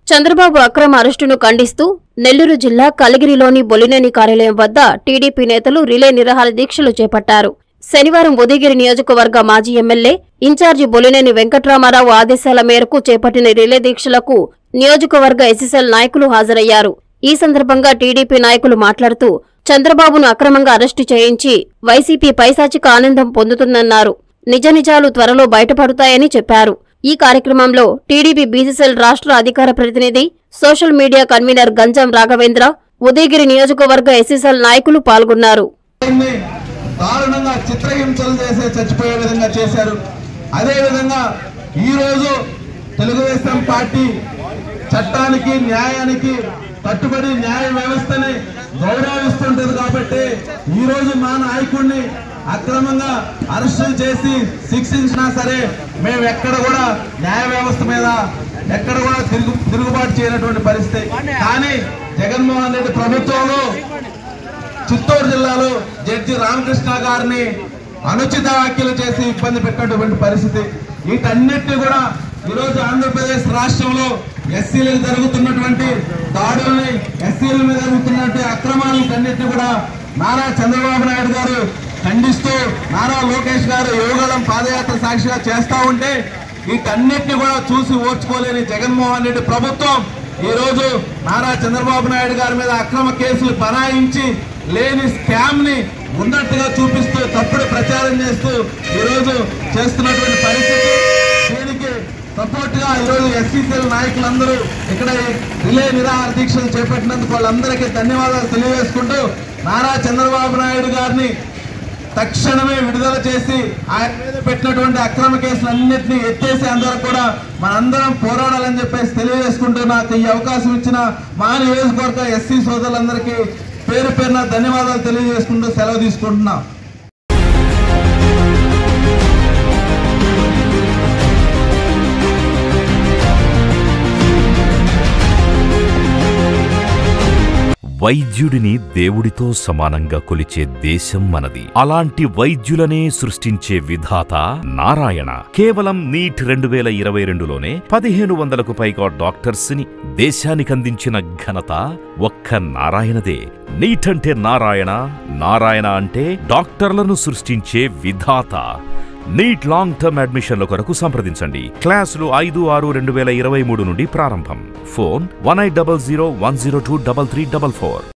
చంద్రబాబు అక్రమ అరెస్టును ఖండిస్తూ నెల్లూరు జిల్లా కలిగిరిలోని బొలినేని కార్యాలయం వద్ద టీడీపీ నేతలు రిలే నిరాహార దీక్షలు చేపట్టారు శనివారం ఉదయగిరి నియోజకవర్గ మాజీ ఎమ్మెల్యే ఇన్ఛార్జి బొలినేని వెంకట్రామారావు ఆదేశాల మేరకు చేపట్టిన రిలే దీక్షలకు నియోజకవర్గ ఎస్ఎస్ఎల్ నాయకులు హాజరయ్యారు ఈ సందర్భంగా టీడీపీ నాయకులు మాట్లాడుతూ చంద్రబాబును అక్రమంగా అరెస్టు చేయించి వైసీపీ పైశాచిక ఆనందం పొందుతుందన్నారు నిజ నిజాలు త్వరలో బయటపడతాయని చెప్పారు ఈ కార్యక్రమంలో టీడీపీ బీసీసీఎల్ రాష్ట్ర అధికార ప్రతినిధి social media convener Ganjam Raghavendra Udayagiri నియోజకవర్గ ఎస్ఎస్ఎల్ నాయకులు పాల్గొన్నారు ఆయన్ని దారుణంగా చిత్రహింసలు చేసే చచ్చిపోయే విధంగా చేశారు అదే విధంగా ఈ రోజు తెలుగుదేశం పార్టీ చట్టానికి న్యాయానికి కట్టుబడి న్యాయ వ్యవస్థని గౌరవిస్తుంటది కాబట్టి ఈ రోజు మా నాయకుడిని అక్రమంగా అరెస్టులు చేసి శిక్షించినా సరే మేము ఎక్కడ కూడా న్యాయ వ్యవస్థ మీద ఎక్కడ కూడా తిరుగు తిరుగుబాటు చేయనటువంటి పరిస్థితి కానీ జగన్మోహన్ రెడ్డి ప్రభుత్వంలో చిత్తూరు జిల్లాలో జడ్జి రామకృష్ణ గారిని అనుచిత వ్యాఖ్యలు చేసి ఇబ్బంది పెట్టినటువంటి పరిస్థితి వీటన్నిటిని కూడా ఈరోజు ఆంధ్రప్రదేశ్ రాష్ట్రంలో ఎస్సీలకు జరుగుతున్నటువంటి దాడుల్ని ఎస్సీల మీద జరుగుతున్నటువంటి అక్రమాలన్నింటినీ కూడా నారా చంద్రబాబు నాయుడు గారు ఖండిస్తూ నారా లోకేష్ గారు యోగళం పాదయాత్ర సాక్షిగా చేస్తా ఉంటే వీటన్నిటిని కూడా చూసి ఓర్చుకోలేని జగన్మోహన్ రెడ్డి ప్రభుత్వం ఈ రోజు నారా చంద్రబాబు నాయుడు గారి మీద అక్రమ కేసులు బనాయించి లేని స్కామ్ ని ఉన్నట్టుగా చూపిస్తూ తప్పుడు ప్రచారం చేస్తూ ఈ రోజు చేస్తున్నటువంటి పరిస్థితి దీనికి సపోర్ట్ గా ఈ రోజు ఎస్సీసీఎల్ నాయకులందరూ ఇక్కడ ఈ రిలే నిరాహార దీక్షలు చేపట్టినందుకు వాళ్ళందరికీ ధన్యవాదాలు తెలియజేసుకుంటూ నారా చంద్రబాబు నాయుడు గారిని తక్షణమే విడుదల చేసి ఆయన మీద పెట్టినటువంటి అక్రమ కేసులన్నింటినీ ఎత్తేసి అందరూ కూడా మనందరం పోరాడాలని చెప్పేసి తెలియజేసుకుంటూ నాకు ఈ అవకాశం ఇచ్చిన మా నియోజకవర్గ ఎస్సీ సోదరులందరికీ పేరు పేరున ధన్యవాదాలు తెలియజేసుకుంటూ సెలవు తీసుకుంటున్నాం వైద్యుడిని దేవుడితో సమానంగా కొలిచే దేశం మనది అలాంటి వైద్యులనే సృష్టించే విధాత నారాయణ కేవలం నీట్ రెండు వేల ఇరవై రెండులోనే పదిహేను వందలకు పైగా డాక్టర్స్ ని దేశానికందించిన ఘనత ఒక్క నారాయణదే నీట్ అంటే నారాయణ నారాయణ అంటే డాక్టర్లను సృష్టించే విధాత నీట్ లాంగ్ టర్మ్ అడ్మిషన్ల కొరకు సంప్రదించండి క్లాసులు ఐదు ఆరు రెండు వేల ఇరవై మూడు నుండి ప్రారంభం phone one eight double zero one zero two double three double four